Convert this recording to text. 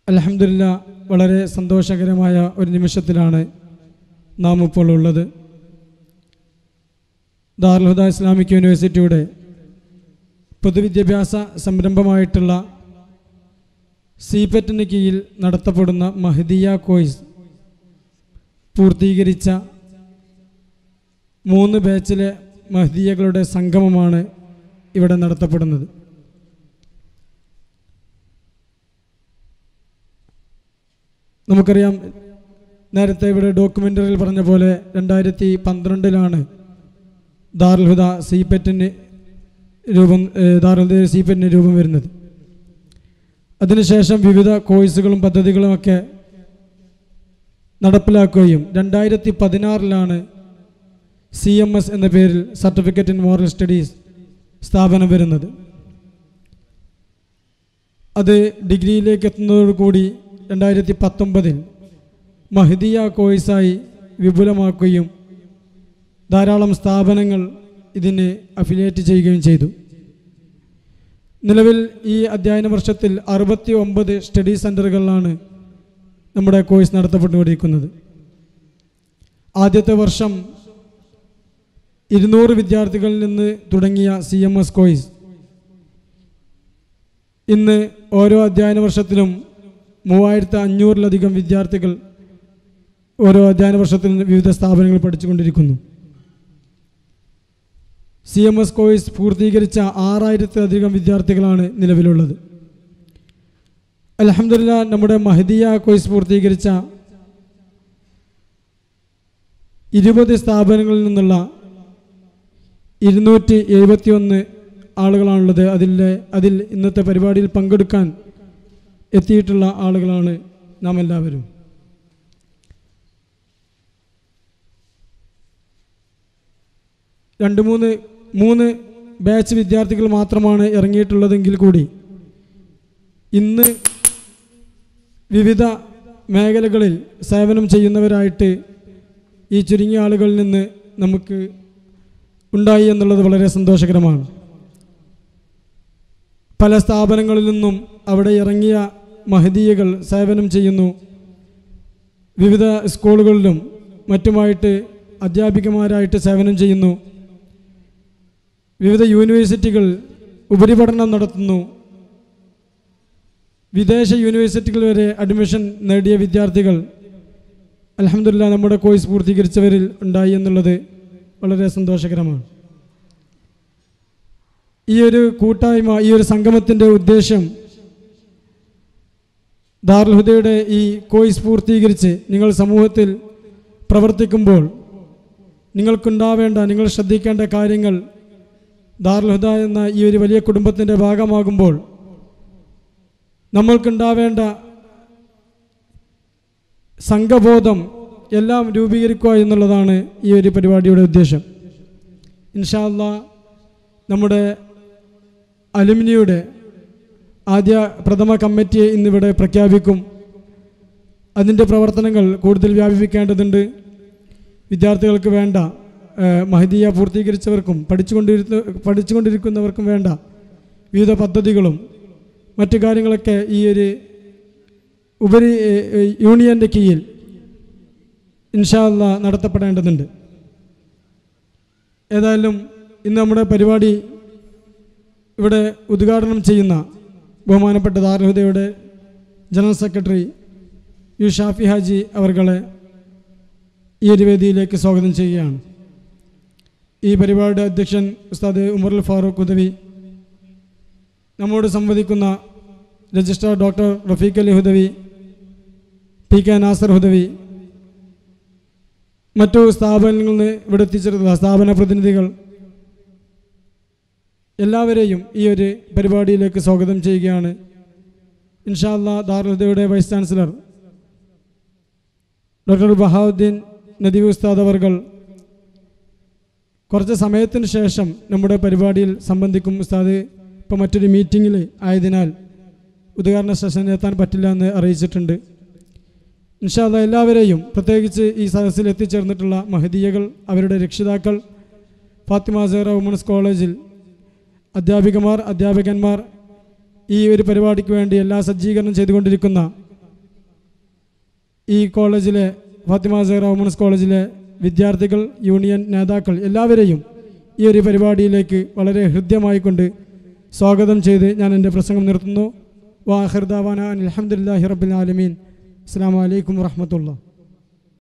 അലഹമില്ല വളരെ സന്തോഷകരമായ ഒരു നിമിഷത്തിലാണ് നാം ഇപ്പോൾ ഉള്ളത് ദാർൽഹുദ ഇസ്ലാമിക് യൂണിവേഴ്സിറ്റിയുടെ പൊതുവിദ്യാഭ്യാസ സംരംഭമായിട്ടുള്ള സിപെറ്റിന് കീഴിൽ നടത്തപ്പെടുന്ന മഹദിയ കോഴ്സ് പൂർത്തീകരിച്ച മൂന്ന് ബാച്ചിലെ മഹദിയകളുടെ സംഗമമാണ് ഇവിടെ നടത്തപ്പെടുന്നത് നമുക്കറിയാം നേരത്തെ ഇവിടെ ഡോക്യുമെൻ്ററിയിൽ പറഞ്ഞ പോലെ രണ്ടായിരത്തി പന്ത്രണ്ടിലാണ് ദാറുൽഹുദ സീപെറ്റിന് രൂപം ഏഹ് ദാറുൽഹുദ സീപെറ്റിന് രൂപം വരുന്നത് അതിനുശേഷം വിവിധ കോഴ്സുകളും പദ്ധതികളുമൊക്കെ നടപ്പിലാക്കുകയും രണ്ടായിരത്തി പതിനാറിലാണ് സി എം എസ് എന്ന പേരിൽ സർട്ടിഫിക്കറ്റ് ഇൻ മോറൽ സ്റ്റഡീസ് സ്ഥാപനം വരുന്നത് അത് ഡിഗ്രിയിലേക്ക് എത്തുന്നതോടുകൂടി രണ്ടായിരത്തി പത്തൊമ്പതിൽ മഹദിയ കോഴ്സായി വിപുലമാക്കുകയും ധാരാളം സ്ഥാപനങ്ങൾ ഇതിന് അഫിലിയേറ്റ് ചെയ്യുകയും ചെയ്തു നിലവിൽ ഈ അധ്യയന വർഷത്തിൽ അറുപത്തി ഒമ്പത് സ്റ്റഡി സെൻ്ററുകളിലാണ് നമ്മുടെ കോഴ്സ് നടത്തപ്പെട്ടുകൊണ്ടിരിക്കുന്നത് ആദ്യത്തെ വർഷം ഇരുന്നൂറ് വിദ്യാർത്ഥികളിൽ നിന്ന് തുടങ്ങിയ സി എം എസ് കോഴ്സ് ഇന്ന് ഓരോ അധ്യയന വർഷത്തിലും മൂവായിരത്തി അഞ്ഞൂറിലധികം വിദ്യാർത്ഥികൾ ഓരോ അധ്യയന വർഷത്തിലും വിവിധ സ്ഥാപനങ്ങളിൽ പഠിച്ചുകൊണ്ടിരിക്കുന്നു സി എം എസ് കോഴ്സ് പൂർത്തീകരിച്ച ആറായിരത്തിലധികം വിദ്യാർത്ഥികളാണ് നിലവിലുള്ളത് അലഹമില്ല നമ്മുടെ മഹദിയ കോഴ്സ് പൂർത്തീകരിച്ച ഇരുപത് സ്ഥാപനങ്ങളിൽ നിന്നുള്ള ഇരുന്നൂറ്റി എഴുപത്തിയൊന്ന് ആളുകളാണുള്ളത് അതിലെ അതിൽ ഇന്നത്തെ പരിപാടിയിൽ പങ്കെടുക്കാൻ എത്തിയിട്ടുള്ള ആളുകളാണ് നാം എല്ലാവരും രണ്ട് മൂന്ന് മൂന്ന് ബാച്ച് വിദ്യാർത്ഥികൾ മാത്രമാണ് ഇറങ്ങിയിട്ടുള്ളതെങ്കിൽ കൂടി ഇന്ന് വിവിധ മേഖലകളിൽ സേവനം ചെയ്യുന്നവരായിട്ട് ഈ ചുരുങ്ങിയ ആളുകളിൽ നിന്ന് നമുക്ക് ഉണ്ടായി എന്നുള്ളത് വളരെ സന്തോഷകരമാണ് പല സ്ഥാപനങ്ങളിൽ നിന്നും അവിടെ ഇറങ്ങിയ മഹദീയകൾ സേവനം ചെയ്യുന്നു വിവിധ സ്കൂളുകളിലും മറ്റുമായിട്ട് അധ്യാപികമാരായിട്ട് സേവനം ചെയ്യുന്നു വിവിധ യൂണിവേഴ്സിറ്റികൾ ഉപരിപഠനം നടത്തുന്നു വിദേശ യൂണിവേഴ്സിറ്റികൾ വരെ അഡ്മിഷൻ നേടിയ വിദ്യാർത്ഥികൾ അലഹമില്ല നമ്മുടെ കോഴ്സ് പൂർത്തീകരിച്ചവരിൽ ഉണ്ടായി എന്നുള്ളത് വളരെ സന്തോഷകരമാണ് ഈ ഒരു കൂട്ടായ്മ ഈ ഒരു സംഗമത്തിൻ്റെ ഉദ്ദേശം ദാർൽഹുദയുടെ ഈ കോഴ്സ് പൂർത്തീകരിച്ച് നിങ്ങൾ സമൂഹത്തിൽ പ്രവർത്തിക്കുമ്പോൾ നിങ്ങൾക്കുണ്ടാവേണ്ട നിങ്ങൾ ശ്രദ്ധിക്കേണ്ട കാര്യങ്ങൾ ദാർൽഹുദ എന്ന ഈ ഒരു വലിയ കുടുംബത്തിൻ്റെ ഭാഗമാകുമ്പോൾ നമ്മൾക്കുണ്ടാവേണ്ട സംഘബോധം എല്ലാം രൂപീകരിക്കുക എന്നുള്ളതാണ് ഈ ഒരു പരിപാടിയുടെ ഉദ്ദേശം ഇൻഷാല്ല നമ്മുടെ അലുമിനിയുടെ ആദ്യ പ്രഥമ കമ്മിറ്റിയെ ഇന്നിവിടെ പ്രഖ്യാപിക്കും അതിൻ്റെ പ്രവർത്തനങ്ങൾ കൂടുതൽ വ്യാപിപ്പിക്കേണ്ടതുണ്ട് വിദ്യാർത്ഥികൾക്ക് വേണ്ട ഏഹ്, മഹദീയ പൂർത്തീകരിച്ചവർക്കും പഠിച്ചുകൊണ്ടിരുന്ന പഠിച്ചുകൊണ്ടിരിക്കുന്നവർക്കും വേണ്ട വിവിധ പദ്ധതികളും മറ്റു കാര്യങ്ങളൊക്കെ ഈ ഒരു ഉപരി ഏഹ്, ഏഹ്, യൂണിയൻ്റെ കീഴിൽ ഇൻഷാല്ല നടത്തപ്പെടേണ്ടതുണ്ട് ഏതായാലും ഇന്ന് നമ്മുടെ പരിപാടി ഇവിടെ ഉദ്ഘാടനം ചെയ്യുന്ന ബഹുമാനപ്പെട്ട ദാർഹുദയുടെ general secretary U Shafi Haji അവർകളെ ഈ ഒരു വേദിയിലേക്ക് സ്വാഗതം ചെയ്യുകയാണ് ഈ പരിപാടിയുടെ അധ്യക്ഷൻ ഉസ്താദ് ഉമറുൽ ഫാറൂഖ് ഉദവി നമ്മോട് സംവദിക്കുന്ന registrar doctor Rafeeq Ali Hudawi P K Nasar Hudawi മറ്റു സ്ഥാപനങ്ങളിൽ നിന്ന് ഇവിടെ എത്തിച്ചേർന്ന സ്ഥാപന പ്രതിനിധികൾ എല്ലാവരെയും ഈ ഒരു പരിപാടിയിലേക്ക് സ്വാഗതം ചെയ്യുകയാണ് ഇൻഷാല്ല ദാറുദയുടെ vice chancellor doctor Bahauddeen Nadwi Ustad അവർകൾ കുറച്ച് സമയത്തിന് ശേഷം നമ്മുടെ പരിപാടിയിൽ സംബന്ധിക്കും ഉസ്താദ് ഇപ്പോൾ മറ്റൊരു മീറ്റിങ്ങിൽ ആയതിനാൽ ഉദ്ഘാടന സെഷന് എത്താൻ പറ്റില്ല എന്ന് അറിയിച്ചിട്ടുണ്ട് ഇൻഷാല്ല എല്ലാവരെയും പ്രത്യേകിച്ച് ഈ സദസ്സിൽ എത്തിച്ചേർന്നിട്ടുള്ള മഹദീയകൾ അവരുടെ രക്ഷിതാക്കൾ ഫാത്തിമ സേറ വുമൻസ് കോളേജിൽ അധ്യാപികമാർ അധ്യാപകന്മാർ ഈ ഒരു പരിപാടിക്ക് വേണ്ടി എല്ലാ സജ്ജീകരണം ചെയ്തുകൊണ്ടിരിക്കുന്ന ഈ കോളേജിലെ ഫാത്തിമ സൈറ വുമൻസ് കോളേജിലെ വിദ്യാർത്ഥികൾ യൂണിയൻ നേതാക്കൾ എല്ലാവരെയും ഈ ഒരു പരിപാടിയിലേക്ക് വളരെ ഹൃദ്യമായിക്കൊണ്ട് സ്വാഗതം ചെയ്ത് ഞാൻ എൻ്റെ പ്രസംഗം നിർത്തുന്നു വാഹിർദാവാന അലഹമുല്ലാഹി റബ്ബിൽ ആലമീൻ അസ്സാം വലൈക്കും വാഹമത്തുള്ള